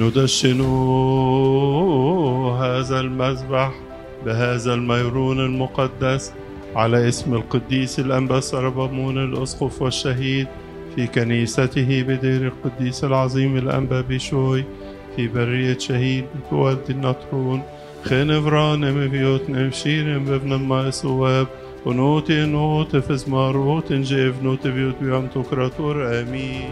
ندشن هذا المذبح بهذا الميرون المقدس على اسم القديس الأنبا سربمون الأسقف والشهيد في كنيسته بدير القديس العظيم الأنبا بشوي في برية شهيد بوالد النطرون خنفران مبيوت نمشير بابن ما سواب ونوتي نوت فزمار ووت جيف نوت بيوت بيام تكراتور آمين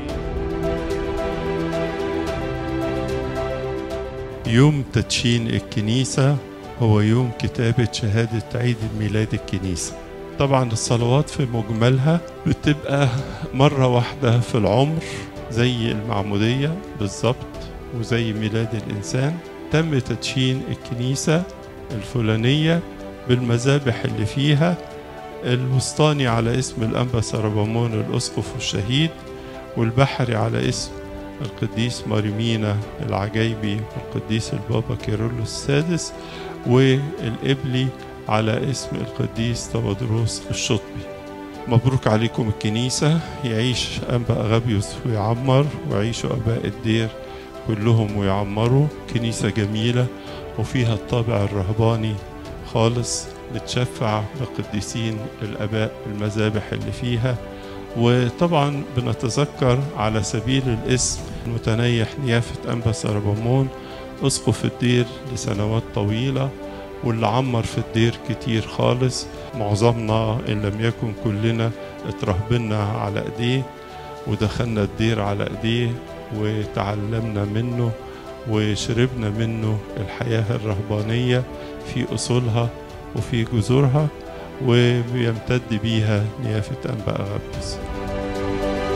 يوم تدشين الكنيسة هو يوم كتابة شهادة عيد ميلاد الكنيسة طبعا الصلوات في مجملها بتبقى مرة واحدة في العمر زي المعمودية بالظبط وزي ميلاد الإنسان تم تدشين الكنيسة الفلانية بالمذابح اللي فيها الوسطاني على اسم الأنبا سربامون الأسقف الشهيد والبحري على اسم القديس ماريمينا العجيبي والقديس البابا كيرلس السادس والإبلي على اسم القديس تودروس الشطبي مبروك عليكم الكنيسة يعيش أنبا أغابيوس ويعمر ويعيشوا أباء الدير كلهم ويعمروا كنيسة جميلة وفيها الطابع الرهباني خالص نتشفع بقديسين الآباء المذابح اللي فيها وطبعا بنتذكر على سبيل الاسم المتنيح نيافة أنبا سربمون أسقف الدير لسنوات طويلة واللي عمر في الدير كتير خالص معظمنا إن لم يكن كلنا اترهبنا على ايديه ودخلنا الدير على ايديه وتعلمنا منه وشربنا منه الحياة الرهبانية في أصولها وفي جذورها وبيمتد بيها نيافة أنبا أغابس